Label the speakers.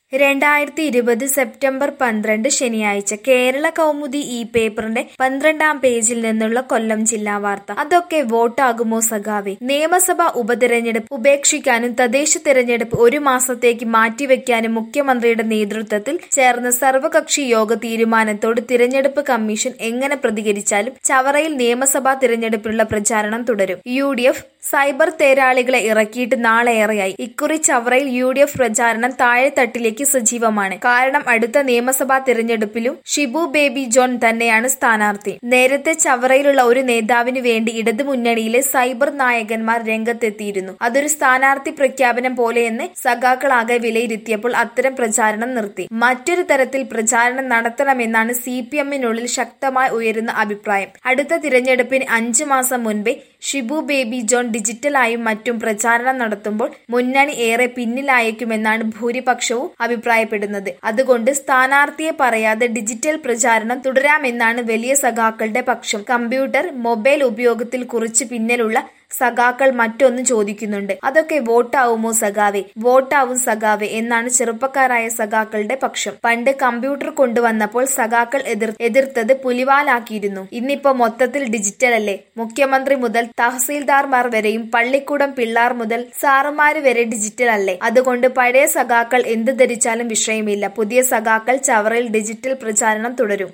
Speaker 1: രണ്ടായിരത്തി ഇരുപത് സെപ്റ്റംബർ പന്ത്രണ്ട് ശനിയാഴ്ച കേരള കൗമുദി ഈ പേപ്പറിന്റെ പന്ത്രണ്ടാം പേജിൽ നിന്നുള്ള കൊല്ലം ജില്ലാ വാർത്ത അതൊക്കെ വോട്ടാകുമോ സഖാവെ നിയമസഭാ ഉപതെരഞ്ഞെടുപ്പ് ഉപേക്ഷിക്കാനും തദ്ദേശ തെരഞ്ഞെടുപ്പ് ഒരു മാസത്തേക്ക് മാറ്റിവെക്കാനും മുഖ്യമന്ത്രിയുടെ നേതൃത്വത്തിൽ ചേർന്ന സർവകക്ഷി യോഗ തീരുമാനത്തോട് തിരഞ്ഞെടുപ്പ് കമ്മീഷൻ എങ്ങനെ പ്രതികരിച്ചാലും ചവറയിൽ നിയമസഭാ തിരഞ്ഞെടുപ്പിനുള്ള പ്രചാരണം തുടരും യു ഡി എഫ് സൈബർ തേരാളികളെ ഇറക്കിയിട്ട് നാളേറെയായി ഇക്കുറി ചവറയിൽ യു ഡി എഫ് പ്രചാരണം താഴെത്തട്ടിലേക്ക് സജീവമാണ് കാരണം അടുത്ത നിയമസഭാ തിരഞ്ഞെടുപ്പിലും ഷിബു ബേബി ജോൺ തന്നെയാണ് സ്ഥാനാർത്ഥി നേരത്തെ ചവറയിലുള്ള ഒരു നേതാവിന് വേണ്ടി ഇടതു മുന്നണിയിലെ സൈബർ നായകന്മാർ രംഗത്തെത്തിയിരുന്നു അതൊരു സ്ഥാനാർത്ഥി പ്രഖ്യാപനം പോലെയെന്ന് സഖാക്കളാകെ വിലയിരുത്തിയപ്പോൾ അത്തരം പ്രചാരണം നിർത്തി മറ്റൊരു തരത്തിൽ പ്രചാരണം നടത്തണമെന്നാണ് സി പി എമ്മിനുള്ളിൽ ശക്തമായി ഉയരുന്ന അഭിപ്രായം അടുത്ത തിരഞ്ഞെടുപ്പിന് അഞ്ചു മാസം മുൻപേ ഷിബു ബേബി ജോൺ ഡിജിറ്റലായും മറ്റും പ്രചാരണം നടത്തുമ്പോൾ മുന്നണി ഏറെ പിന്നിലായേക്കുമെന്നാണ് ഭൂരിപക്ഷവും അഭിപ്രായപ്പെടുന്നത് അതുകൊണ്ട് സ്ഥാനാർത്ഥിയെ പറയാതെ ഡിജിറ്റൽ പ്രചാരണം തുടരാമെന്നാണ് വലിയ സഖാക്കളുടെ പക്ഷം കമ്പ്യൂട്ടർ മൊബൈൽ ഉപയോഗത്തിൽ കുറിച്ച് പിന്നിലുള്ള സഖാക്കൾ മറ്റൊന്ന് ചോദിക്കുന്നുണ്ട് അതൊക്കെ വോട്ടാവുമോ സഖാവെ വോട്ടാവും സഖാവെ എന്നാണ് ചെറുപ്പക്കാരായ സഖാക്കളുടെ പക്ഷം പണ്ട് കമ്പ്യൂട്ടർ കൊണ്ടുവന്നപ്പോൾ സഖാക്കൾ എതിർ എതിർത്തത് പുലിവാലാക്കിയിരുന്നു ഇന്നിപ്പോ മൊത്തത്തിൽ ഡിജിറ്റൽ അല്ലേ മുഖ്യമന്ത്രി മുതൽ തഹസീൽദാർമാർ വരെയും പള്ളിക്കൂടം പിള്ളാർ മുതൽ സാറുമാര് വരെ ഡിജിറ്റൽ അല്ലേ അതുകൊണ്ട് പഴയ സഖാക്കൾ എന്ത് ധരിച്ചാലും വിഷയമില്ല പുതിയ സഖാക്കൾ ചവറയിൽ ഡിജിറ്റൽ പ്രചാരണം തുടരും